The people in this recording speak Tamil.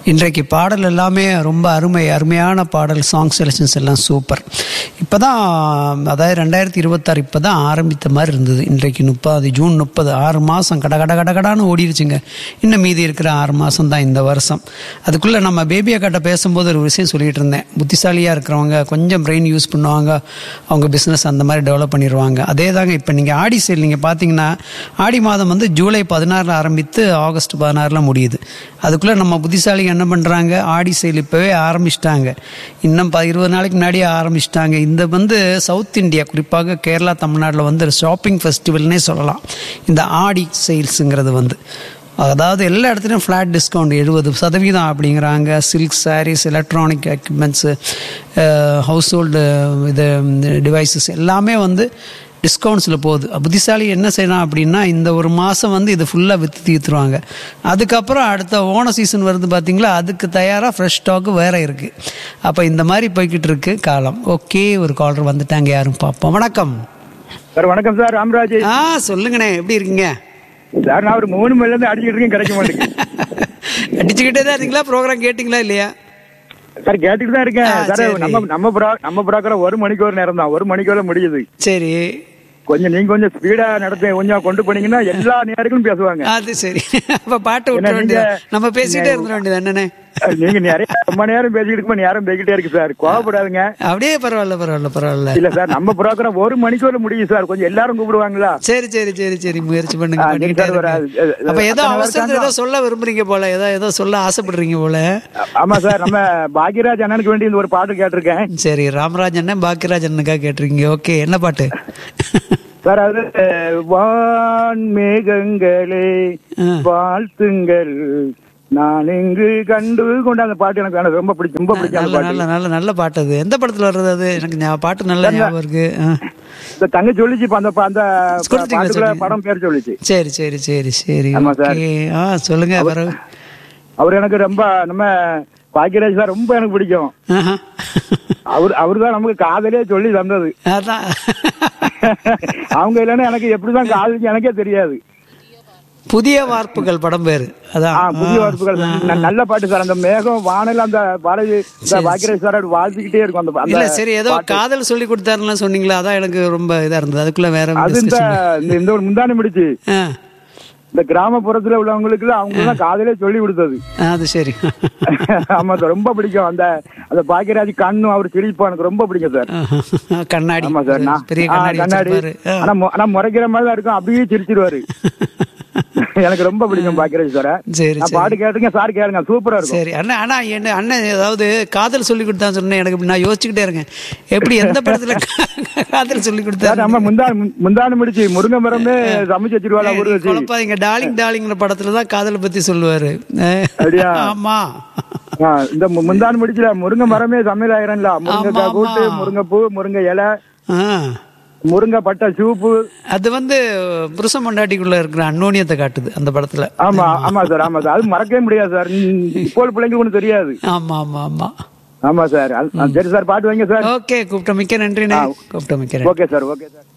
இன்றைக்கு பாடல் எல்லாமே ரொம்ப அருமை அருமையான பாடல் சாங் செலெக்ஷன்ஸ் எல்லாம் சூப்பர் இப்போ தான் அதாவது ரெண்டாயிரத்தி இருபத்தாறு இப்போ தான் ஆரம்பித்த மாதிரி இருந்தது இன்றைக்கு முப்பது ஜூன் முப்பது ஆறு மாதம் கட கட கட கடான்னு ஓடிடுச்சுங்க இன்னும் மீதி இருக்கிற ஆறு மாதம் தான் இந்த வருஷம் அதுக்குள்ளே நம்ம பேபி அக்காட்ட பேசும்போது ஒரு விஷயம் சொல்லிட்டு இருந்தேன் புத்திசாலியாக இருக்கிறவங்க கொஞ்சம் பிரெயின் யூஸ் பண்ணுவாங்க அவங்க பிஸ்னஸ் அந்த மாதிரி டெவலப் பண்ணிடுவாங்க அதே தாங்க இப்போ நீங்கள் ஆடி சேல் நீங்கள் பார்த்தீங்கன்னா ஆடி மாதம் வந்து ஜூலை பதினாறில் ஆரம்பித்து ஆகஸ்ட் பதினாறில் முடியுது அதுக்குள்ளே நம்ம புத்திசாலிங்க என்ன பண்ணுறாங்க ஆடி சேல் இப்போவே ஆரம்பிச்சிட்டாங்க இன்னும் ப இருபது நாளைக்கு முன்னாடியே ஆரம்பிச்சிட்டாங்க இந்த வந்து சவுத் இந்தியா குறிப்பாக கேரளா தமிழ்நாட்டில் வந்து ஷாப்பிங் ஃபெஸ்டிவல்னே சொல்லலாம் இந்த ஆடி சேல்ஸுங்கிறது வந்து அதாவது எல்லா இடத்துலையும் ஃப்ளாட் டிஸ்கவுண்ட் எழுபது சதவீதம் அப்படிங்கிறாங்க silk saris electronic equipments household இது டிவைசஸ் எல்லாமே வந்து டிஸ்கவுண்ட்ஸில் போகுது புத்திசாலி என்ன செய்யலாம் அப்படின்னா இந்த ஒரு மாதம் வந்து இது ஃபுல்லாக விற்று தீர்த்துருவாங்க அதுக்கப்புறம் அடுத்த ஓண சீசன் வருது பார்த்தீங்களா அதுக்கு தயாராக ஃப்ரெஷ் ஸ்டாக்கு வேறு இருக்குது அப்போ இந்த மாதிரி போய்கிட்டு இருக்கு காலம் ஓகே ஒரு காலர் வந்துட்டாங்க யாரும் பார்ப்போம் வணக்கம் சார் வணக்கம் சார் ராமராஜ் ஆ சொல்லுங்கண்ணே எப்படி இருக்கீங்க சார் நான் ஒரு மூணு மணில இருந்து அடிச்சிட்டு இருக்கேன் கிடைக்க மாட்டேங்குது அடிச்சுக்கிட்டே தான் இருக்கீங்களா ப்ரோக்ராம் கேட்டிங்களா இல்லையா சார் கேட்டுட்டு தான் இருக்கேன் ஆ, சார் சரி. நம்ம நம்ம ப்ரா- நம்ம ப்ரோக்கரை ஒரு மணிக்கு ஒரு நேரம் தான் ஒரு மணிக்கு முடியுது சரி கொஞ்சம் நீங்க கொஞ்சம் ஸ்பீடா நடத்த கொஞ்சம் கொண்டு போனீங்கன்னா எல்லா நேரங்களும் பேசுவாங்க அது சரி அப்ப பாட்டு விட்டுற என்ன வேண்டியது நீங்க- நம்ம பேசிட்டே இருந்துட வேண்டியது என்னண்ணே நீங்க நிறைய ரொம்ப நேரம் பேசிட்டு இருக்கும் நேரம் பேசிட்டே இருக்கு சார் கோவப்படாதுங்க அப்படியே பரவாயில்ல பரவாயில்ல பரவாயில்ல இல்ல சார் நம்ம ப்ரோக்கரம் ஒரு மணிக்கு ஒரு முடியும் சார் கொஞ்சம் எல்லாரும் கூப்பிடுவாங்களா சரி சரி சரி சரி முயற்சி பண்ணுங்க ஆ, பண்ணிக்கிட்டே நீங்க சார் இருங்க. ஒரு- அது- அப்ப ஏதோ அத்தனை அவசரத்துல இருக்காங்க. ஏதோ சொல்ல விரும்புறீங்க போல ஏதோ ஏதோ சொல்ல ஆசைப்படுறீங்க போல ஆமா சார் நம்ம பாக்யராஜ் அண்ணனுக்கு வேண்டி இந்த ஒரு பாட்டு கேட்டிருக்கேன் சரி ராமராஜ் அண்ணன் பாக்கியராஜ் அண்ணனுக்கா கேட்டிருக்கீங்க ஓகே என்ன பாட்டு சார் அது வான் மேகங்களே ஆ. வாழ்த்துங்கள் நான் இங்கு கண்டு கொண்ட அந்த பாட்டு எனக்கு எனக்கு ரொம்ப பிடிக்கும் ரொம்ப பிடிக்கும் அந்த நல்ல பாட்டு நல்ல நல்ல நல்ல பாட்டு அது எந்த படத்துல வர்றது அது எனக்கு ஞா- பாட்டு நல்ல ஞாபகம் இருக்கு ஆ. இந்த தங்க சொல்லிச்சு இப்ப அந்த பா- அந்த கொடுத்தீங்களா பாட்டுக்குள்ள சொல்லி? படம் பேர் சொல்லிச்சு சரி சரி சரி சரி ஆமா சார். ஓகே ஆ சொல்லுங்க பிறகு அவர் எனக்கு ரொம்ப நம்ம பாக்கியராஜ் சார் ரொம்ப எனக்கு பிடிக்கும் ஆஹா. அவர் அவர் தான் நமக்கு காதலே சொல்லி தந்தது அதான் அவங்க இல்லைன்னா எனக்கு எப்படிதான் காதலிச்சு எனக்கே தெரியாது புதிய வார்ப்புகள் படம் பேரு அதான் ஆ, புதிய வார்ப்புகள் ந- நல்ல பாட்டு சார் அந்த மேகம் வானில அந்த பாரதி இந்த பாக்கியராஜ் சார் அப்படி வாழ்த்துக்கிட்டே இருக்கும் அந்த அந்த இல்ல சரி ஏதோ பாட்டு. காதல் சொல்லி கொடுத்தாருன்னு சொன்னீங்களா அதான் எனக்கு ரொம்ப இதா இருந்தது அதுக்குள்ள வேற அது இந்த discussion. இந்த- இந்த ஒரு முந்தானி முடிச்சு ஆ, இந்த கிராமப்புறத்துல உள்ளவங்களுக்கு அவங்க தான் காதலே சொல்லி கொடுத்தது அது சரி ஆமா சார் ரொம்ப பிடிக்கும் அந்த அந்த பாக்கியராஜ் கண்ணும் அவர் சிரிப்பு எனக்கு ரொம்ப பிடிக்கும் சார் கண்ணாடி ஆமா சார் நான் பெரிய ஆ, கண்ணாடி கண்ணாடி வச்சிருப்பாரு. ஆ. ஆனா மு- ஆனா முறைக்கிற மாதிரி தான் இருக்கும் அப்படியே சிரிச்சிருவாரு எனக்கு ரொம்ப பிடிக்கும் பாக்கியராஜ் சார் சரி நான் சரி பாட்டு கேட்டுங்க சார் கேளுங்க சூப்பரா இருக்கும் சரி அண்ணா அண்ணா என்ன அண்ணன் ஏதாவது காதல் சொல்லி கொடுத்தான்னு சொன்னேன் எனக்கு இப்படி நான் யோசிச்சுக்கிட்டே இருக்கேன் எப்படி எந்த படத்துல காதல் சொல்லி சார் கொடுத்தாரு நம்ம முந்தானி முந்தானி முடிச்சு முருங்கை மரமே சமைச்சு வச்சிருவாள் ஏய், ஊரு நீ வச்சு குழப்பாதீங்க டார்லிங் டார்லிங்கிற படத்துல தான் காதலை பத்தி சொல்லுவாரு அப்படியா? ஆமா ஆ, இந்த மு- முந்தானி முடிச்சுல முருங்கை மரமே சமையல் ஆயிரம்ல முருங்கைக்காய் ஆமா, கூட்டு ஆமா. முருங்கைப்பூ முருங்கை இலை ஆ. முருங்கை பட்டை சூப்பு அது வந்து புருஷ மண்டாட்டிக்குள்ள இருக்கிற அன்னோனியத்தை காட்டுது அந்த படத்துல ஆமா ஆமா சார் ஆமா சார் அது மறக்கவே முடியாது சார் ம், இப்போ உள்ள பிள்ளைங்களுக்கு ஒன்றும் தெரியாது ஆமா ஆமா ஆமா ஆமா சார் அது- சரி சார் பாட்டு வைங்க சார் ஓகே கூப்பிட்ட மிக்க நன்றிண்ணே கூப்பிட்ட மிக்க நன்றி ஓகே சார் ஓகே சார்